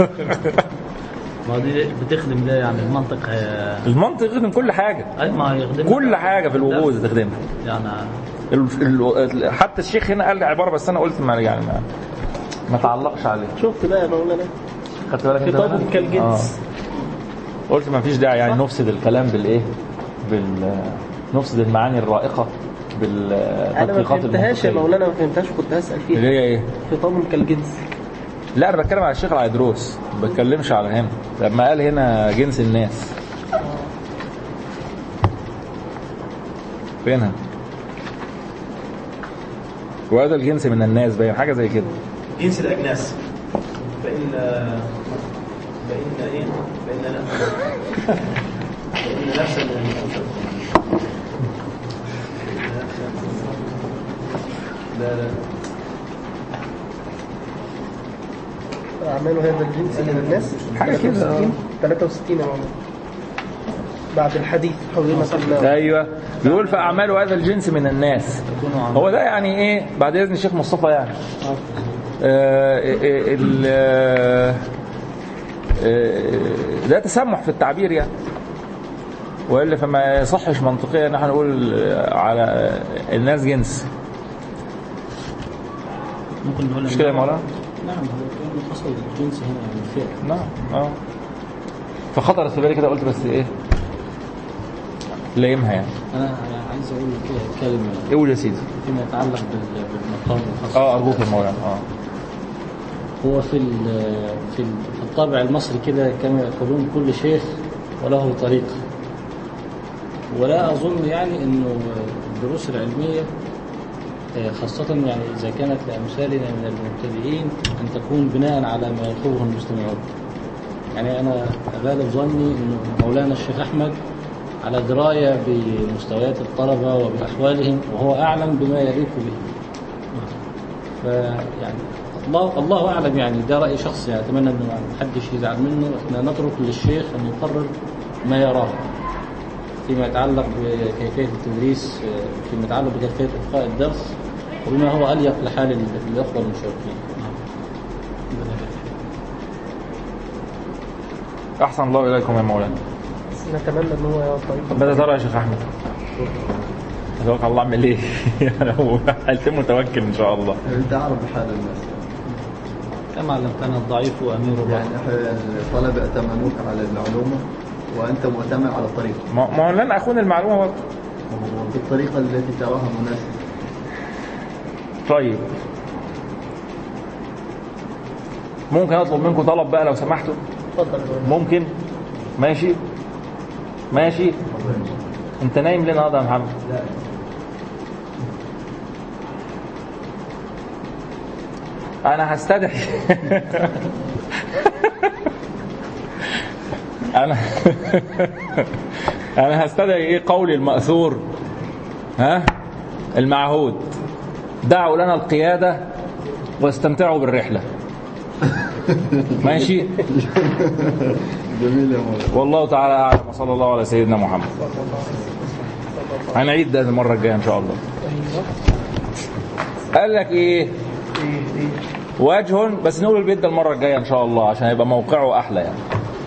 [SPEAKER 7] ما دي بتخدم ده يعني المنطق هي...
[SPEAKER 1] المنطق يخدم كل حاجه
[SPEAKER 7] اي ما يخدم
[SPEAKER 1] كل حاجه في الوجود تخدمها
[SPEAKER 7] يعني
[SPEAKER 1] ال- ال- حتى الشيخ هنا قال لي عباره بس انا قلت ما يعني ما, ما تعلقش عليه
[SPEAKER 4] شفت بقى يا مولانا
[SPEAKER 1] خدت بالك انت
[SPEAKER 4] خطاب
[SPEAKER 1] بقى؟
[SPEAKER 4] كالجنس
[SPEAKER 1] آه. قلت ما فيش داعي يعني نفسد الكلام بالايه بال نفسد المعاني الرائقه
[SPEAKER 4] انا ما
[SPEAKER 1] بالتطبيقات
[SPEAKER 4] فهمتهاش يا
[SPEAKER 1] المنطقيه
[SPEAKER 4] مولانا ما فهمتهاش وكنت هسال
[SPEAKER 1] اللي
[SPEAKER 4] فيها
[SPEAKER 1] هي ايه
[SPEAKER 4] خطاب كالجنس
[SPEAKER 1] لا انا بتكلم على الشيخ العيدروس ما بتكلمش على هنا لما قال هنا جنس الناس فينها وهذا الجنس من الناس باين حاجه زي كده
[SPEAKER 2] جنس الأجناس فإن فإن إيه؟ فإن فإن نفس لا لا
[SPEAKER 4] اعمال هذا الجنس من الناس
[SPEAKER 1] حاجة كده،
[SPEAKER 4] 63 63 يا مولانا بعد الحديث حرمت النار
[SPEAKER 1] ايوه بيقول فاعمال هذا الجنس من الناس هو ده يعني ايه بعد اذن الشيخ مصطفى يعني آه، ال- آه، آه، ده تسمح في التعبير يعني والا فما يصحش منطقيا ان احنا نقول على الناس جنس
[SPEAKER 7] ممكن نقول
[SPEAKER 1] مش كده يا مولانا؟
[SPEAKER 7] نعم هو كان حصل الجنس هنا يعني فعل
[SPEAKER 1] نعم اه فخطرت في بالي كده قلت بس ايه لايمها يعني
[SPEAKER 7] انا أنا عايز اقول كده كلمه
[SPEAKER 1] قول يا سيدي
[SPEAKER 7] فيما يتعلق بال- بالمقام الخاص
[SPEAKER 1] اه ارجوك يا مولانا اه
[SPEAKER 7] هو في ال- في ال- في الطابع المصري كده كما يقولون كل شيخ وله طريقه ولا اظن يعني انه الدروس العلميه آه، خاصة يعني إذا كانت لأمثالنا من المبتدئين أن تكون بناء على ما يطلبه المستمعون. يعني أنا غالب ظني أنه مولانا الشيخ أحمد على دراية بمستويات الطلبة وبأحوالهم وهو أعلم بما يليق به. فيعني الله الله اعلم يعني ده راي شخصي يعني اتمنى انه ما حدش يزعل منه احنا نترك للشيخ ان يقرر ما يراه فيما يتعلق بكيفيه التدريس آه، فيما يتعلق بكيفيه القاء الدرس وبما هو اليق لحال ال- الاخوه المشاركين.
[SPEAKER 1] احسن الله اليكم يا مولانا
[SPEAKER 4] بس نتمنى ان هو طريقه
[SPEAKER 1] ماذا ترى يا شيخ احمد اتوقع الله اعمل ايه انا هو هيتم متوكل ان شاء الله
[SPEAKER 5] انت اعرف بحال الناس
[SPEAKER 7] كما علمتنا الضعيف امير الرحمه.
[SPEAKER 5] يعني إحنا الطلبه ائتمنوك على المعلومه وانت مؤتمن على الطريقه
[SPEAKER 1] ما ما هو لن اخون المعلومه برضه
[SPEAKER 5] بالطريقه التي تراها مناسبه
[SPEAKER 1] طيب ممكن اطلب منكم طلب بقى لو سمحتوا
[SPEAKER 4] اتفضل يا مولانا.
[SPEAKER 1] ممكن ماشي ماشي انت نايم ليه النهارده يا محمد انا هستدعي انا انا هستدعي ايه قولي المأثور ها المعهود دعوا لنا القيادة واستمتعوا بالرحلة ماشي
[SPEAKER 5] جميل يا مولانا
[SPEAKER 1] والله تعالى اعلم وصلى الله على سيدنا محمد هنعيد ده المره الجايه ان شاء الله قال لك ايه وجه بس نقول البيت ده المره الجايه ان شاء الله عشان يبقى موقعه احلى يعني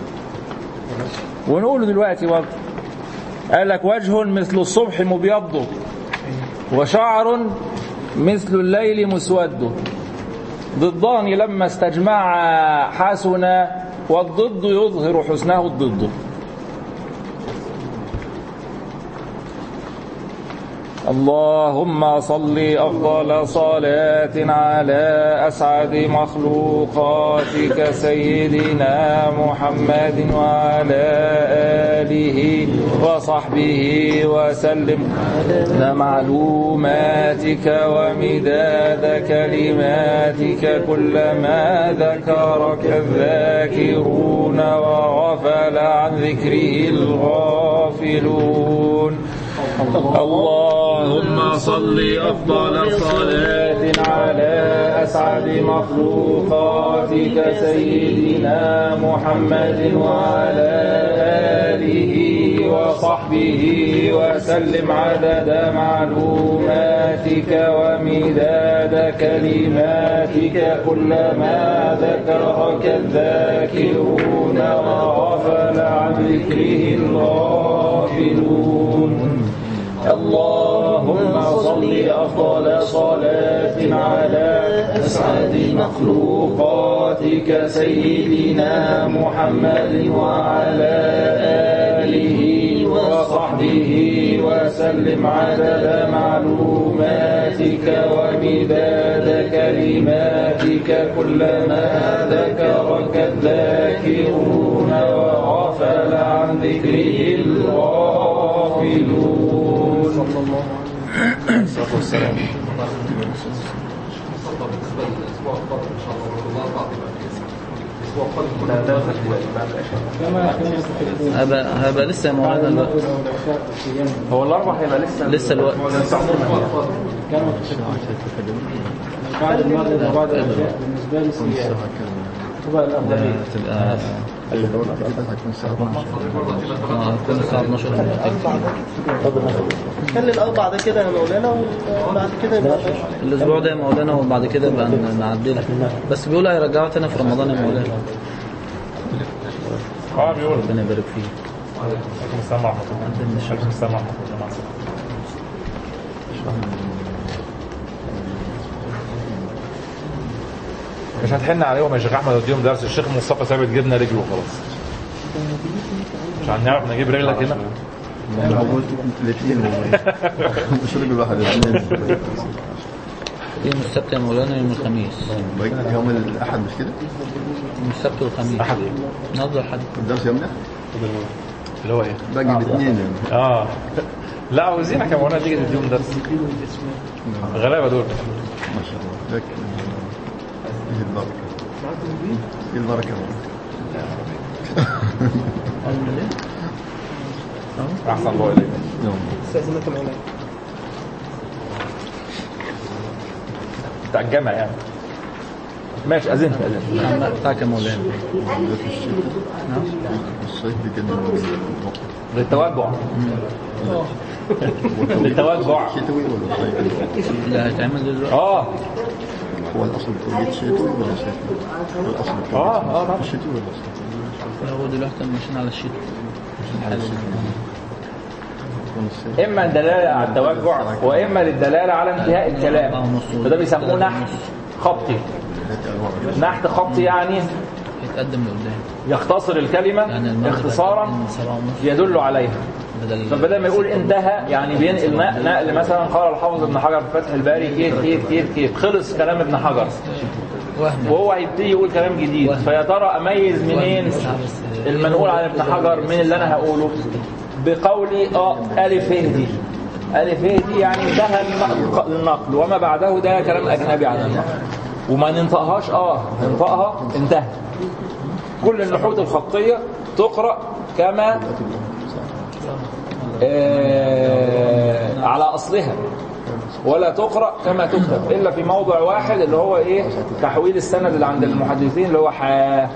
[SPEAKER 1] ونقوله دلوقتي برضه قال لك وجه مثل الصبح مبيض وشعر مثل الليل مسود ضدان لما استجمعا حسنا والضد يظهر حسنه الضد اللهم صل أفضل صلاة على أسعد مخلوقاتك سيدنا محمد وعلى آله وصحبه وسلم معلوماتك ومداد كلماتك كلما ذكرك الذاكرون وغفل عن ذكره الغافلون اللهم صل أفضل صلاة على أسعد مخلوقاتك سيدنا محمد وعلى آله وصحبه وسلم عدد معلوماتك ومداد كلماتك كلما ذكرك الذاكرون وغفل عن ذكره الغافلون اللهم صل أفضل صلاة على أسعد مخلوقاتك سيدنا محمد وعلى آله وصحبه وسلم عدد معلوماتك ومداد كلماتك كلما ذكرك الذاكرون وغفل عن ذكره الغافلون صلى الله عليه وسلم
[SPEAKER 6] بالنسبه للاسبوع القادم ان شاء الله الاربع تبقى الاسبوع القادم
[SPEAKER 3] هبقى هبقى لسه يا مولانا الوقت
[SPEAKER 1] هو الأربع هيبقى لسه
[SPEAKER 3] لسه الوقت
[SPEAKER 7] بعد المغرب وبعد العشاء بالنسبه لي سيئات تبقى الافضليه
[SPEAKER 3] تبقى
[SPEAKER 5] هتكون الساعة 12
[SPEAKER 3] اه تكون الساعه 12
[SPEAKER 4] خلي الاربع ده كده يا مولانا وبعد كده يبقى
[SPEAKER 3] الاسبوع ده يا مولانا وبعد كده بقى نعدلها بس بيقولوا هيرجعوا تاني في رمضان يا مولانا
[SPEAKER 1] اه بيقول
[SPEAKER 3] ربنا يبارك فيك
[SPEAKER 1] عليكم السلام ورحمة الله عليكم السلام ورحمة الله مع السلامة. مش هتحن عليهم يا شيخ احمد اديهم درس الشيخ مصطفى ثابت جبنا رجله خلاص مش هنعرف نجيب رجلك هنا
[SPEAKER 5] موجود الاثنين مش رجل واحد الاثنين
[SPEAKER 3] يوم السبت يا مولانا يوم الخميس
[SPEAKER 5] باقي يوم الاحد مش كده؟
[SPEAKER 3] يوم السبت والخميس
[SPEAKER 1] أحد.
[SPEAKER 3] نفضل حد
[SPEAKER 5] الدرس يوم الاحد
[SPEAKER 1] اللي هو ايه؟
[SPEAKER 5] باقي الاثنين يعني
[SPEAKER 1] اه لا عاوزينك يا مولانا تيجي تديهم درس غلابه دول
[SPEAKER 5] ما شاء الله لك ايه البركة ايه البركة
[SPEAKER 1] احسن الله اليك
[SPEAKER 4] استاذنكم هنا
[SPEAKER 1] بتاع الجامع يعني ماشي اذنت اذنت
[SPEAKER 3] محمد بتاعك يا مولانا
[SPEAKER 5] الصيف بيجن الوقت
[SPEAKER 1] للتوجع للتوجع
[SPEAKER 5] شتوي ولا صيفي؟
[SPEAKER 3] اللي هيتعمل دلوقتي
[SPEAKER 1] اه
[SPEAKER 5] هو الاصل التوقيت شتوي ولا صيفي؟ الاصل التوقيت
[SPEAKER 1] آه، آه، طبعا.
[SPEAKER 5] شتوي ولا صيفي؟
[SPEAKER 3] هو دلوقتي ماشيين على الشتاء
[SPEAKER 5] على الصيف. يكون الصيف
[SPEAKER 1] اما الدلاله على التوجع واما للدلاله على انتهاء الكلام فده بيسموه نحت خطي
[SPEAKER 5] ثلاثة أنواع.
[SPEAKER 1] نحت خطي يعني
[SPEAKER 3] هيتقدم لقدام
[SPEAKER 1] يختصر الكلمه
[SPEAKER 3] يعني المغرب
[SPEAKER 1] اختصارا
[SPEAKER 3] هيتقدم سبعة ونص
[SPEAKER 1] يدل عليها
[SPEAKER 3] بدل
[SPEAKER 1] فبدل ما يقول انتهى يعني بينقل نقل, نقل مثلا قال الحافظ ابن حجر في فتح الباري كيف كيف كيف كيف خلص كلام ابن حجر
[SPEAKER 3] وهم
[SPEAKER 1] وهو هيبتدي يقول كلام جديد فيا ترى اميز منين المنقول عن ابن حجر من اللي انا هقوله بقولي اه الف ه دي الف ه دي يعني انتهى النقل- النقل وما بعده ده كلام اجنبي عن النقل وما ننطقهاش اه ننطقها انتهى كل النحوت الخطيه تقرا كما آه على اصلها ولا تقرا كما تكتب الا في موضع واحد اللي هو ايه تحويل السند اللي عند المحدثين اللي هو حا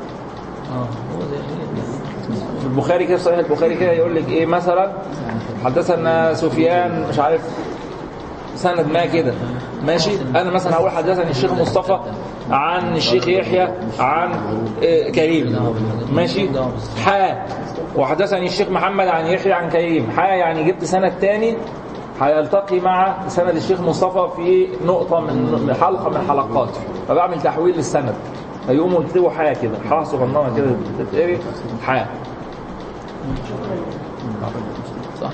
[SPEAKER 1] في البخاري كده في صحيح البخاري كده يقول لك ايه مثلا حدثنا سفيان مش عارف سند ما كده ماشي انا مثلا هقول حدثني الشيخ مصطفى عن الشيخ يحيى عن آه، كريم ماشي حا وحدثني الشيخ محمد عن يحيى عن كريم حا يعني جبت سند تاني هيلتقي مع سند الشيخ مصطفى في نقطة من من حلقة من حلقاته فبعمل تحويل للسند فيقوموا يكتبوا حاجة كده حاجة صغننة كده تتقري حاجة
[SPEAKER 7] صح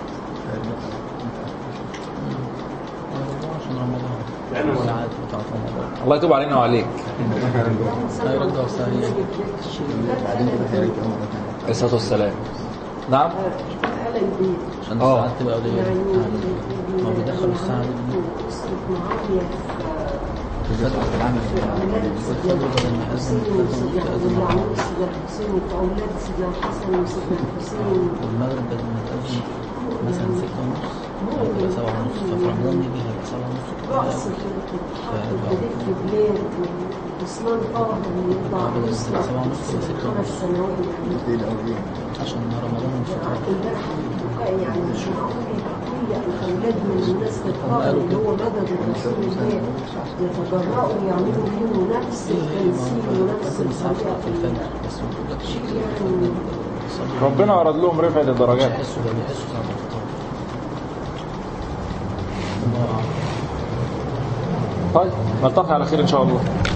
[SPEAKER 2] لأنه
[SPEAKER 1] الله يتوب علينا وعليك
[SPEAKER 7] هيرجعوا ثانية
[SPEAKER 1] عليه الصلاة والسلام نعم
[SPEAKER 8] على البيت
[SPEAKER 7] عشان
[SPEAKER 1] آه.
[SPEAKER 7] ساعات تبقى قليلة
[SPEAKER 8] يعني
[SPEAKER 7] يعني ما بيدخلوا الساعة دي
[SPEAKER 8] أسرة معاوية
[SPEAKER 7] الفترة في العمل
[SPEAKER 8] أولاد سيدنا الحسين وسيدنا واللي عملوا سيدنا الحسين وأولاد سيدنا الحسن وسيدنا الحسين
[SPEAKER 7] والمغرب بدل ما تأذن مثلا ستة ونص هتبقى سبعة ونص ففي رمضان يجي هيبقى سبعة ونص
[SPEAKER 8] رأس البديت في بلاد وصلان طاهر اللي يطلع
[SPEAKER 7] بدل
[SPEAKER 8] أسرة
[SPEAKER 7] سبعة ونص تبقى ستة
[SPEAKER 8] خمس
[SPEAKER 7] ونص
[SPEAKER 8] سنوات يعني
[SPEAKER 7] عشان رمضان مش هتعرف
[SPEAKER 8] امبارح يعني مش معقول كل الأولاد من الناس الكبار اللي هو مدد الرسول الله يتجرأوا يعملوا منه نفس التمثيل ونفس
[SPEAKER 7] لكن الساعة في
[SPEAKER 8] الطريقة
[SPEAKER 7] الفجر بس ما بقولكش
[SPEAKER 8] يعني
[SPEAKER 1] ربنا ورد لهم رفعة الدرجات
[SPEAKER 7] بيحسوا ده بيحسوا ساعة الفطار الله أعلم
[SPEAKER 1] طيب نلتقي على خير إن شاء الله